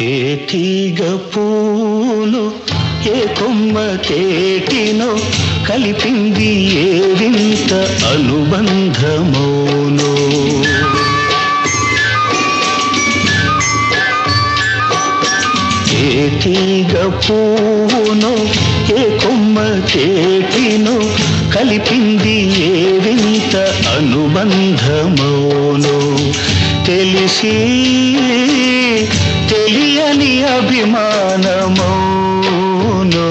ఏ తీగ పూను ఏ కొమ్మ తేటినో కలిపింది ఏ వింత అనుబంధమౌనో ఏ తీగ పూను ఏ కొమ్మ తేటినో కలిపింది ఏ వింత అనుబంధమౌనో తెలిసి తెలియని అభిమానమౌనో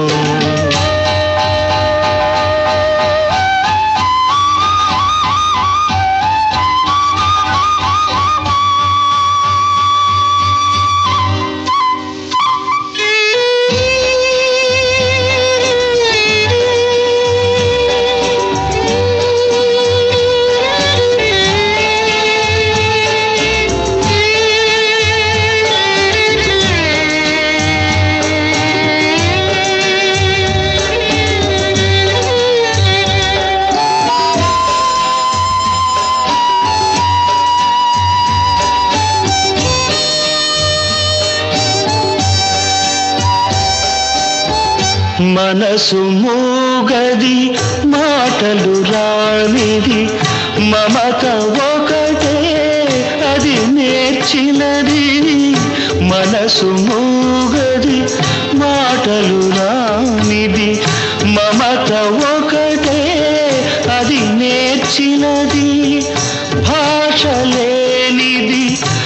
మనసు మూగది మాటలు రానిది మమత ఒకటే అది నేర్చినది మనసు మూగది మాటలు రానిది మమత ఒకటే అది నేర్చినది భాష లేనిది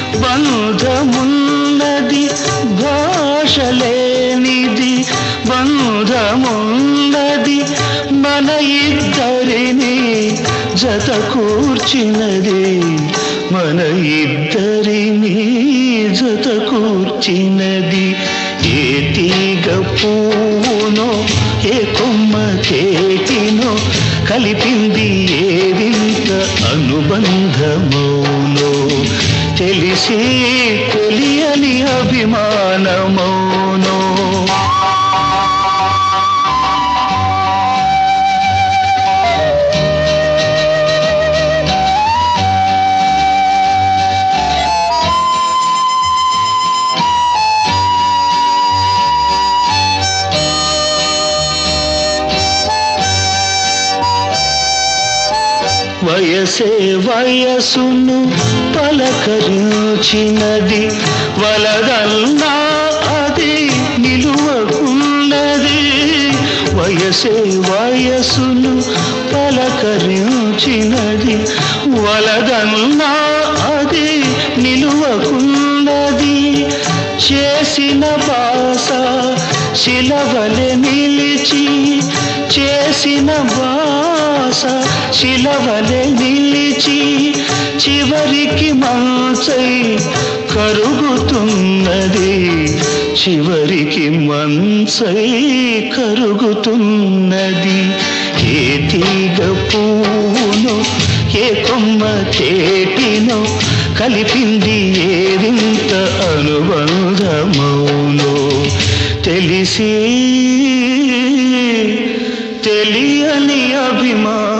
బంధమున్నది భాష లేనిది బంధమున్నది మన ఇద్దరిని జత కూర్చినది మన ఇద్దరిని జత కూర్చినది ఏ తీగ పూనో ఏ కొమ్మ తేటినో కలిపింది ఏ వింత అనుబంధమౌనో తెలిసి తెలియని అభిమానమౌనో వయసే వయసును పలకరించినది వలదల్లా అది నిలువకున్నది వయసే వయసును పలకరించినది వలదల్లా అది నిలువకున్నది చేసిన బాస శిలవలె నిలిచి చేసిన బాస శిలవలె నిలిచి చివరికి మంచై కరుగుతున్నది చివరికి మంచై కరుగుతున్నది ఏ తీగ పూను ఏ కొమ్మ తేటినో కలిపింది ఏ వింత అనుబంధమౌనో తెలిసి తెలియని అభిమానం